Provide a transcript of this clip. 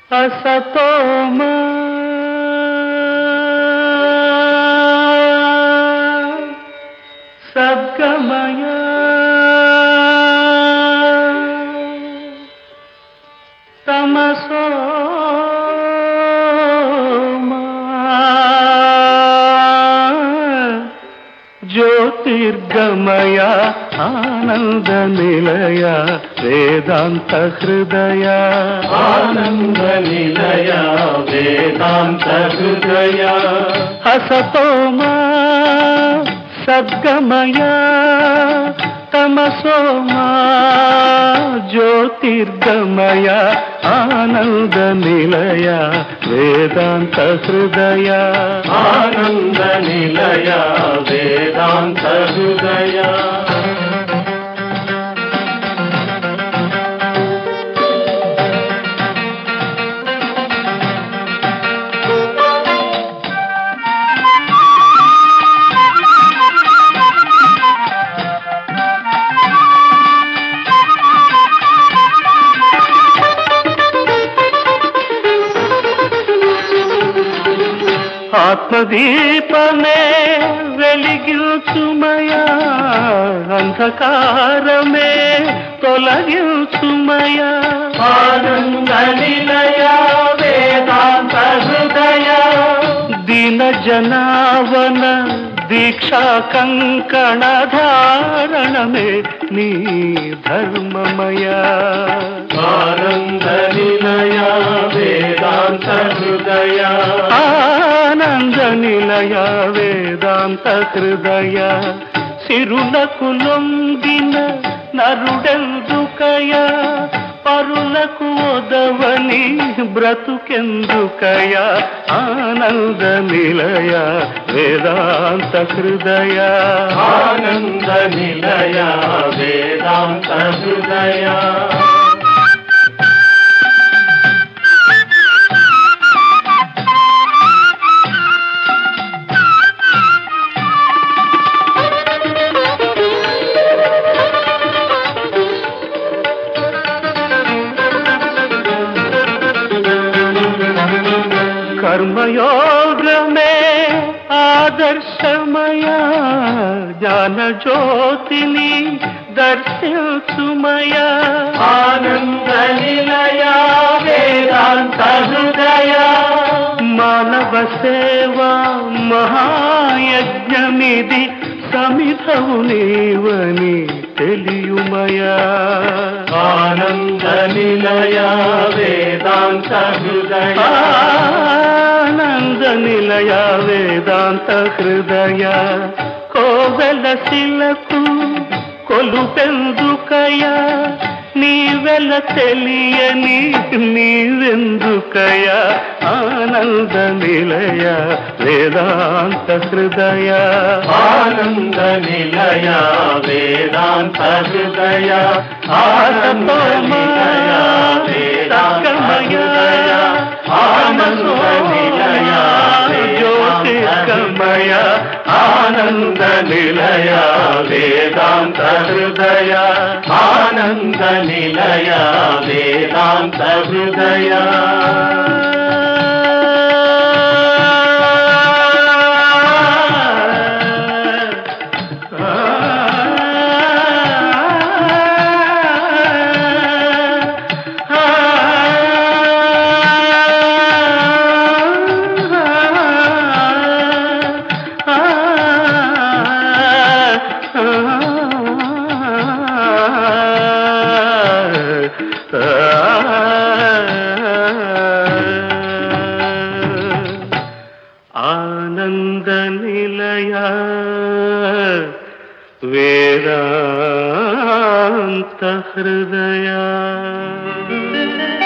असतोम सद्गमय तमसो జ్యోతిర్గమయ ఆనంద నిలయ వేదాంత హృదయ ఆనంద నిలయ వేదాంత హృదయ హసతోమా సద్గమయ తమసోమా జ్యోతిర్గమయ ఆనంద నిలయ వేదాంత హృదయ ఆనంద నిలయ వేదాంత హృదయ ఆత్మదీపమే వెలిగించుమయా అంధకారమే తొలగించుమయా ఆనంద నిలయ వేదాంత హృదయ దీన జనావన దీక్షా కంకణ ధారణమే నీ ధర్మమయా ఆనంద నిలయ వేదాంత హృదయ ఆనంద నిలయ వేదాంత హృదయ సిరులకు లొంగిన నరుడెందుకయ పరులకు ఒదవని బ్రతుకెందుకయ ఆనంద నిలయ వేదాంత హృదయ ఆనంద నిలయ వేదాంత హృదయ కర్మయోగమే ఆదర్శమయ జ్ఞాన జ్యోతిని దర్శించుమయ ఆనంద నిలయ వేదాంత హృదయ మానవ సేవా మహాయజ్ఞమిది సమిధవు నీవని తెలియుమయా ఆనంద నిలయ వేదాంత హృదయ ఆనంద నిలయ వేదాంత హృదయ కోవెల శిలకు కొలుపెందుకయ నీవెల తెలియని నీవెందుకయ ఆనంద నిలయ వేదాంత హృదయ ఆనంద నిలయ వేదాంత హృదయ ఆనంద నిలయ వేదాంత హృదయ ఆనంద నిలయ జ్యోతిర్గమయ ఆనంద నిలయ వేదాంత హృదయ ఆనంద నిలయ వేదాంత హృదయ ఆనంద నిలయ వేదాంత హృదయ